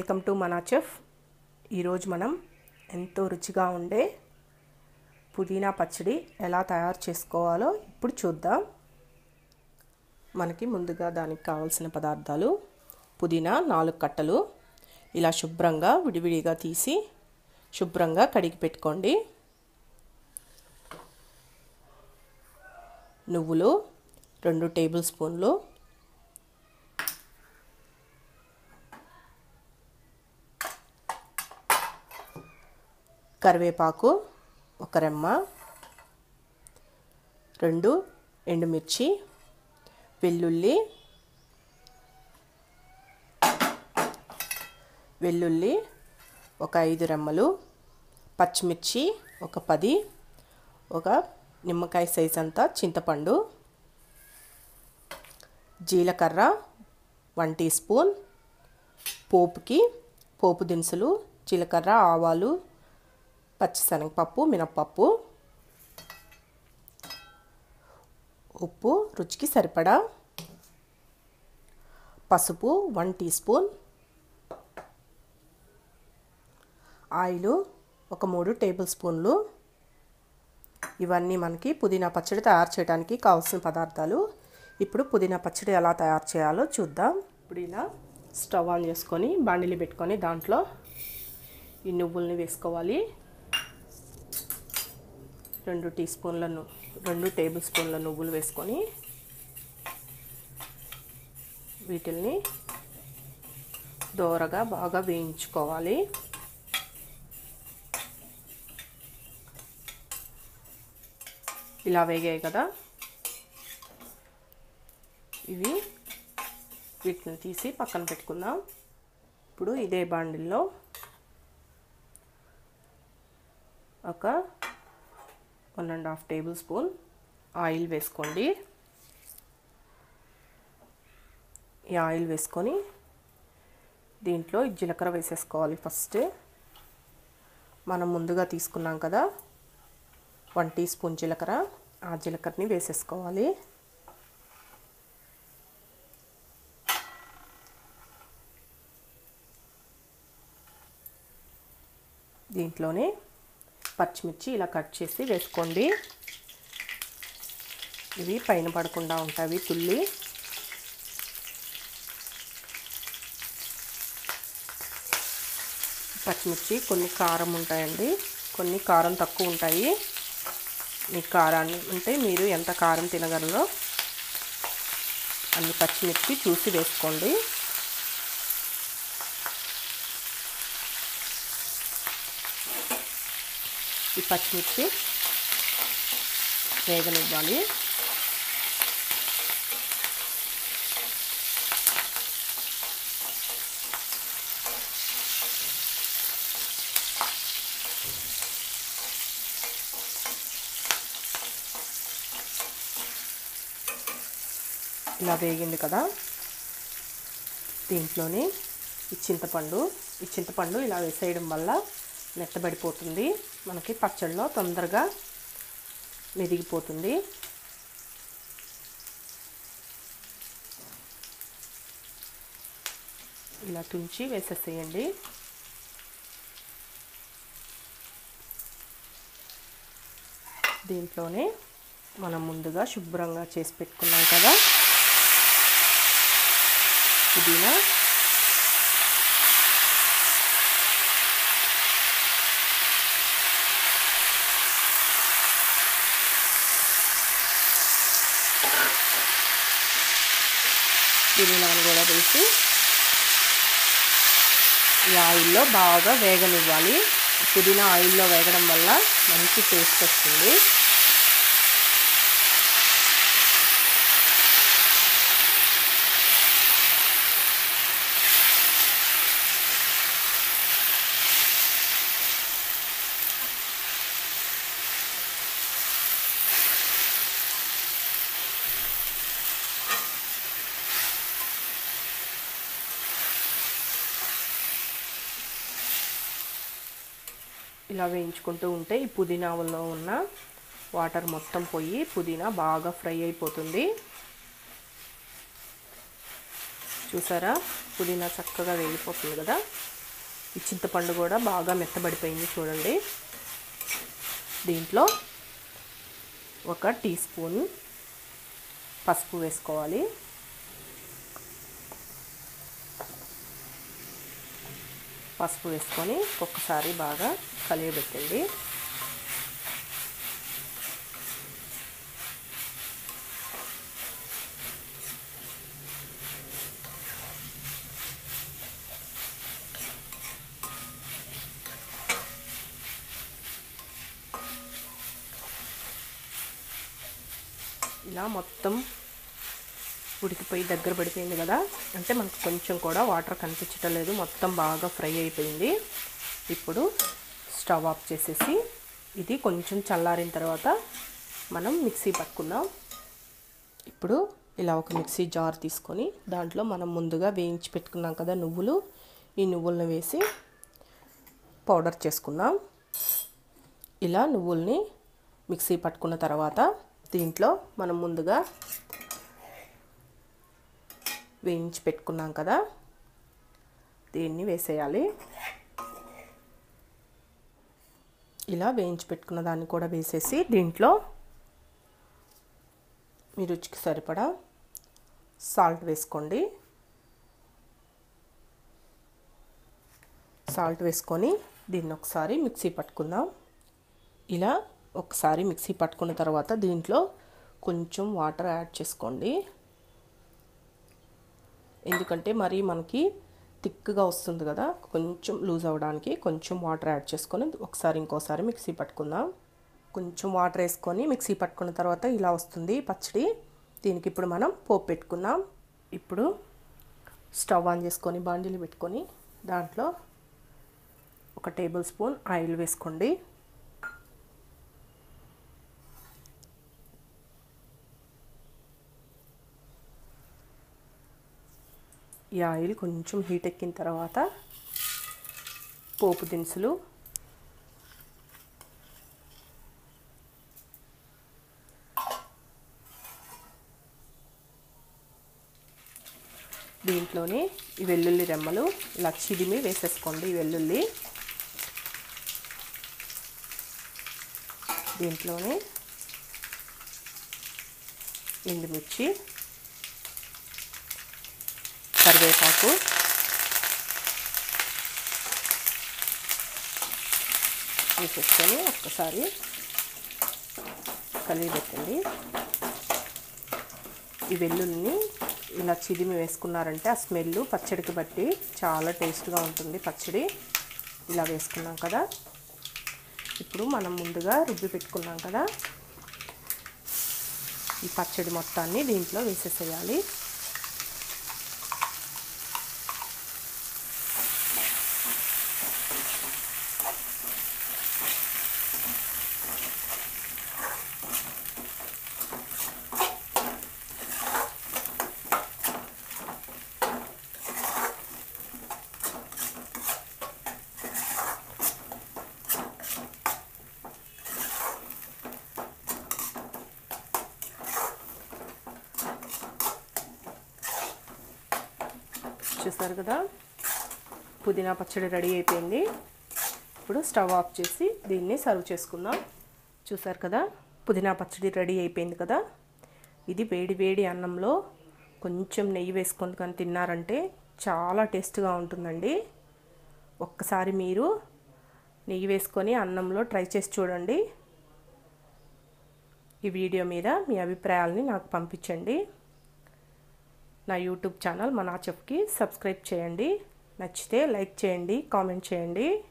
welcome to మనా chef ఈరోజు మనం ఎంతో రుచిగా ఉండే పుదీనా పచ్చడి ఎలా తయారు చేసుకోవాలో ఇప్పుడు చూద్దాం మనకి ముందుగా దానికి కావాల్సిన పదార్థాలు పుదీనా నాలుగు కట్టలు ఇలా శుభ్రంగా విడివిడిగా తీసి శుభ్రంగా కడిగి పెట్టుకోండి నువ్వులు రెండు టేబుల్ స్పూన్లు కరివేపాకు ఒక రెమ్మ రెండు ఎండుమిర్చి వెల్లుల్లి వెల్లుల్లి ఒక ఐదు రెమ్మలు పచ్చిమిర్చి ఒక పది ఒక నిమ్మకాయ సైజ్ అంతా చింతపండు జీలకర్ర వన్ టీ స్పూన్ పోపుకి పోపు దినుసులు జీలకర్ర ఆవాలు పచ్చిశనగపప్పు మినప్పప్పు ఉప్పు రుచికి సరిపడా పసుపు వన్ టీ స్పూన్ ఆయిల్ ఒక మూడు టేబుల్ స్పూన్లు ఇవన్నీ మనకి పుదీనా పచ్చడి తయారు చేయడానికి కావాల్సిన పదార్థాలు ఇప్పుడు పుదీనా పచ్చడి ఎలా తయారు చేయాలో చూద్దాం ఇప్పుడు ఇలా స్టవ్ ఆన్ చేసుకొని బాండిలి పెట్టుకొని దాంట్లో ఈ నువ్వుల్ని వేసుకోవాలి రెండు టీ స్పూన్ల రెండు టేబుల్ స్పూన్ల నువ్వులు వేసుకొని వీటిల్ని దోరగా బాగా వేయించుకోవాలి ఇలా వేగాయి కదా ఇవి వీటిని తీసి పక్కన పెట్టుకుందాం ఇప్పుడు ఇదే బాండిల్లో ఒక one and half tablespoon oil వేసుకోండి ఈ ఆయిల్ వేసుకొని దీంట్లో జీలకర్ర వేసేసుకోవాలి ఫస్ట్ మనం ముందుగా తీసుకున్నాం కదా వన్ టీ స్పూన్ జీలకర్ర ఆ జీలకర్రని వేసేసుకోవాలి దీంట్లోనే పచ్చిమిర్చి ఇలా కట్ చేసి వేసుకోండి ఇవి పైన పడకుండా ఉంటాయి తుల్లి పచ్చిమిర్చి కొన్ని కారం ఉంటాయండి కొన్ని కారం తక్కువ ఉంటాయి మీ కారాన్ని అంటే మీరు ఎంత కారం తినగలరో అన్ని పచ్చిమిర్చి చూసి వేసుకోండి ఈ పచ్చిమిర్చి వేగనివ్వాలి ఇలా వేగింది కదా దీంట్లోనే ఈ చింతపండు ఈ చింతపండు ఇలా వేసేయడం వల్ల మెత్తబడిపోతుంది మనకి పచ్చడిలో తొందరగా మెదిగిపోతుంది ఇలా తుంచి వేసేసేయండి దీంట్లోనే మనం ముందుగా శుభ్రంగా చేసి పెట్టుకున్నాం కదా పుదీనా పుదీనాను కూడా వేసి ఈ ఆయిల్లో బాగా వేగనివ్వాలి పుదీనా ఆయిల్లో వేగడం వల్ల మంచి టేస్ట్ వస్తుంది ఇలా వేయించుకుంటూ ఉంటే ఈ పుదీనాలో ఉన్న వాటర్ మొత్తం పోయి పుదీనా బాగా ఫ్రై అయిపోతుంది చూసారా పుదీనా చక్కగా వేగిపోతుంది కదా ఈ చింతపండు కూడా బాగా మెత్తబడిపోయింది చూడండి దీంట్లో ఒక టీ స్పూన్ పసుపు వేసుకోవాలి పసుపు వేసుకొని ఒక్కసారి బాగా కలియబెట్టండి ఇలా మొత్తం ఉడికిపోయి దగ్గర పడిపోయింది కదా అంటే మనకు కొంచెం కూడా వాటర్ కనిపించటం లేదు మొత్తం బాగా ఫ్రై అయిపోయింది ఇప్పుడు స్టవ్ ఆఫ్ చేసేసి ఇది కొంచెం చల్లారిన తర్వాత మనం మిక్సీ పట్టుకుందాం ఇప్పుడు ఇలా ఒక మిక్సీ జార్ తీసుకొని దాంట్లో మనం ముందుగా వేయించి పెట్టుకున్నాం కదా నువ్వులు ఈ నువ్వులను వేసి పౌడర్ చేసుకుందాం ఇలా నువ్వుల్ని మిక్సీ పట్టుకున్న తర్వాత దీంట్లో మనం ముందుగా వేయించి పెట్టుకున్నాం కదా దీన్ని వేసేయాలి ఇలా వేయించి పెట్టుకున్న దాన్ని కూడా వేసేసి దీంట్లో మీ రుచికి సరిపడా సాల్ట్ వేసుకోండి సాల్ట్ వేసుకొని దీన్ని ఒకసారి మిక్సీ పట్టుకుందాం ఇలా ఒకసారి మిక్సీ పట్టుకున్న తర్వాత దీంట్లో కొంచెం వాటర్ యాడ్ చేసుకోండి ఎందుకంటే మరి మనకి థిక్గా వస్తుంది కదా కొంచెం లూజ్ అవ్వడానికి కొంచెం వాటర్ యాడ్ చేసుకొని ఒకసారి ఇంకోసారి మిక్సీ పట్టుకుందాం కొంచెం వాటర్ వేసుకొని మిక్సీ పట్టుకున్న తర్వాత ఇలా వస్తుంది పచ్చడి దీనికి ఇప్పుడు మనం పోపు పెట్టుకుందాం ఇప్పుడు స్టవ్ ఆన్ చేసుకొని బాండీలు పెట్టుకొని దాంట్లో ఒక టేబుల్ స్పూన్ ఆయిల్ వేసుకోండి ఈ ఆయిల్ కొంచెం హీట్ ఎక్కిన తర్వాత పోపు దినుసులు దీంట్లోనే ఈ వెల్లుల్లి రెమ్మలు ఇలా చిదిమి వేసేసుకోండి ఈ వెల్లుల్లి దీంట్లోనే ఎండుమిర్చి కరివేపాకు వేసేసుకొని ఒక్కసారి కలిగి పెట్టండి ఈ వెల్లుల్ని ఇలా చిదిమి వేసుకున్నారంటే ఆ స్మెల్ పచ్చడికి బట్టి చాలా టేస్ట్గా ఉంటుంది పచ్చడి ఇలా వేసుకున్నాం కదా ఇప్పుడు మనం ముందుగా రుబ్బి పెట్టుకున్నాం కదా ఈ పచ్చడి మొత్తాన్ని దీంట్లో వేసేసేయాలి చూసారు కదా పుదీనా పచ్చడి రెడీ అయిపోయింది ఇప్పుడు స్టవ్ ఆఫ్ చేసి దీన్ని సర్వ్ చేసుకుందాం చూసారు కదా పుదీనా పచ్చడి రెడీ అయిపోయింది కదా ఇది వేడి వేడి అన్నంలో కొంచెం నెయ్యి వేసుకొని కానీ తిన్నారంటే చాలా టేస్ట్గా ఉంటుందండి ఒక్కసారి మీరు నెయ్యి వేసుకొని అన్నంలో ట్రై చేసి చూడండి ఈ వీడియో మీద మీ అభిప్రాయాలని నాకు పంపించండి నా యూట్యూబ్ ఛానల్ మనా చెఫ్కి సబ్స్క్రైబ్ చేయండి నచ్చితే లైక్ చేయండి కామెంట్ చేయండి